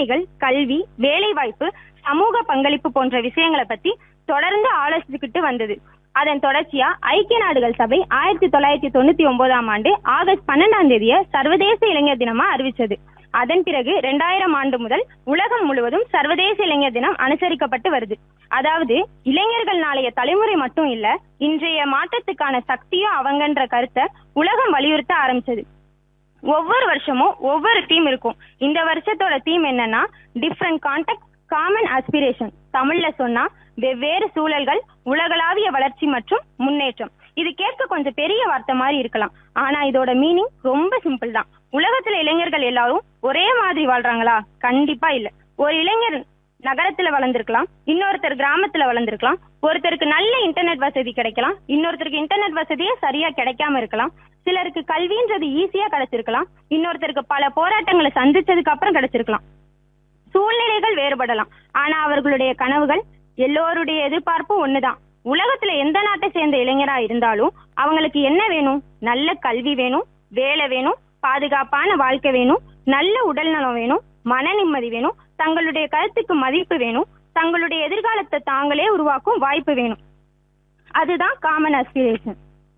உரிமைகள் கல்வி வேலைவாய்ப்பு சமூக பங்களிப்பு போன்ற விஷயங்களை பத்தி தொடர்ந்து ஆலோசிச்சுக்கிட்டு வந்தது அதன் தொடர்ச்சியா ஐக்கிய நாடுகள் சபை ஆயிரத்தி தொள்ளாயிரத்தி தொண்ணூத்தி ஒன்பதாம் ஆண்டு ஆகஸ்ட் பன்னெண்டாம் தேதிய சர்வதேச இளைஞர் தினமா அறிவிச்சது அதன் பிறகு ரெண்டாயிரம் ஆண்டு முதல் உலகம் முழுவதும் சர்வதேச இளைஞர் தினம் அனுசரிக்கப்பட்டு வருது அதாவது இளைஞர்கள் நாளைய தலைமுறை மட்டும் இல்ல இன்றைய மாற்றத்துக்கான சக்தியும் அவங்கன்ற கருத்தை உலகம் வலியுறுத்த ஆரம்பிச்சது ஒவ்வொரு வருஷமும் ஒவ்வொரு தீம் இருக்கும் இந்த வருஷத்தோட தீம் என்னன்னா டிஃப்ரெண்ட் கான்டெக்ட் காமன் அஸ்பிரேஷன் தமிழ்ல சொன்னா வெவ்வேறு சூழல்கள் உலகளாவிய வளர்ச்சி மற்றும் முன்னேற்றம் இது கேட்க கொஞ்சம் பெரிய வார்த்தை மாதிரி இருக்கலாம் ஆனா இதோட மீனிங் ரொம்ப சிம்பிள் தான் உலகத்துல இளைஞர்கள் எல்லாரும் ஒரே மாதிரி வாழ்றாங்களா கண்டிப்பா இல்ல ஒரு இளைஞர் நகரத்துல வளர்ந்திருக்கலாம் இன்னொருத்தர் கிராமத்துல வளர்ந்திருக்கலாம் ஒருத்தருக்கு நல்ல இன்டர்நெட் வசதி கிடைக்கலாம் இன்னொருத்தருக்கு இன்டர்நெட் வசதியே சரியா கிடைக்காம இருக்கலாம் சிலருக்கு கல்வின்றது ஈஸியா கிடைச்சிருக்கலாம் இன்னொருத்தருக்கு பல போராட்டங்களை சந்திச்சதுக்கு அப்புறம் கிடைச்சிருக்கலாம் சூழ்நிலைகள் வேறுபடலாம் ஆனா அவர்களுடைய கனவுகள் எல்லோருடைய எதிர்பார்ப்பும் ஒண்ணுதான் உலகத்துல எந்த நாட்டை சேர்ந்த இளைஞரா இருந்தாலும் அவங்களுக்கு என்ன வேணும் நல்ல கல்வி வேணும் வேலை வேணும் பாதுகாப்பான வாழ்க்கை வேணும் நல்ல உடல் நலம் வேணும் மன நிம்மதி வேணும் தங்களுடைய கருத்துக்கு மதிப்பு வேணும் தங்களுடைய எதிர்காலத்தை தாங்களே உருவாக்கும் வாய்ப்பு வேணும் அதுதான் காமன் அஸ்பிரேஷன்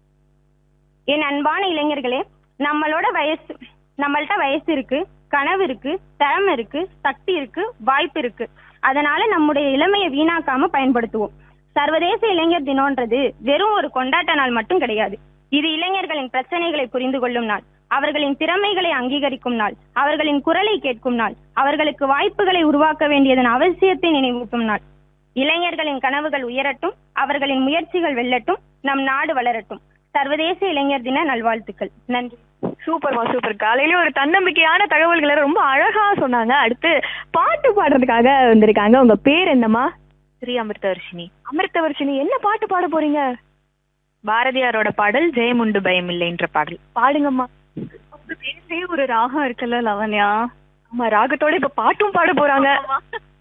என் அன்பான இளைஞர்களே நம்மளோட வயசு நம்மள்ட்ட வயசு இருக்கு கனவு இருக்கு திறமை இருக்கு சக்தி இருக்கு வாய்ப்பு இருக்கு அதனால நம்முடைய இளமையை வீணாக்காம பயன்படுத்துவோம் சர்வதேச இளைஞர் தினம்ன்றது வெறும் ஒரு கொண்டாட்ட நாள் மட்டும் கிடையாது இது இளைஞர்களின் பிரச்சனைகளை புரிந்து கொள்ளும் நாள் அவர்களின் திறமைகளை அங்கீகரிக்கும் நாள் அவர்களின் குரலை கேட்கும் நாள் அவர்களுக்கு வாய்ப்புகளை உருவாக்க வேண்டியதன் அவசியத்தை நினைவூட்டும் நாள் இளைஞர்களின் கனவுகள் உயரட்டும் அவர்களின் முயற்சிகள் வெல்லட்டும் நம் நாடு வளரட்டும் சர்வதேச இளைஞர் தின நல்வாழ்த்துக்கள் நன்றி சூப்பர்மா சூப்பர் காலையில ஒரு தன்னம்பிக்கையான தகவல்களை ரொம்ப அழகா சொன்னாங்க அடுத்து பாட்டு பாடுறதுக்காக வந்திருக்காங்க உங்க பேர் என்னம்மா ஸ்ரீ அமிர்தவர்ஷினி அமிர்தவர்ஷினி என்ன பாட்டு பாட போறீங்க பாரதியாரோட பாடல் ஜெயமுண்டு பயமில்லைன்ற பாடல் பாடுங்கம்மா பேசே ஒரு ராகம் இருக்குல்ல லவன்யா ஆமா ராகத்தோட இப்ப பாட்டும் பாட போறாங்க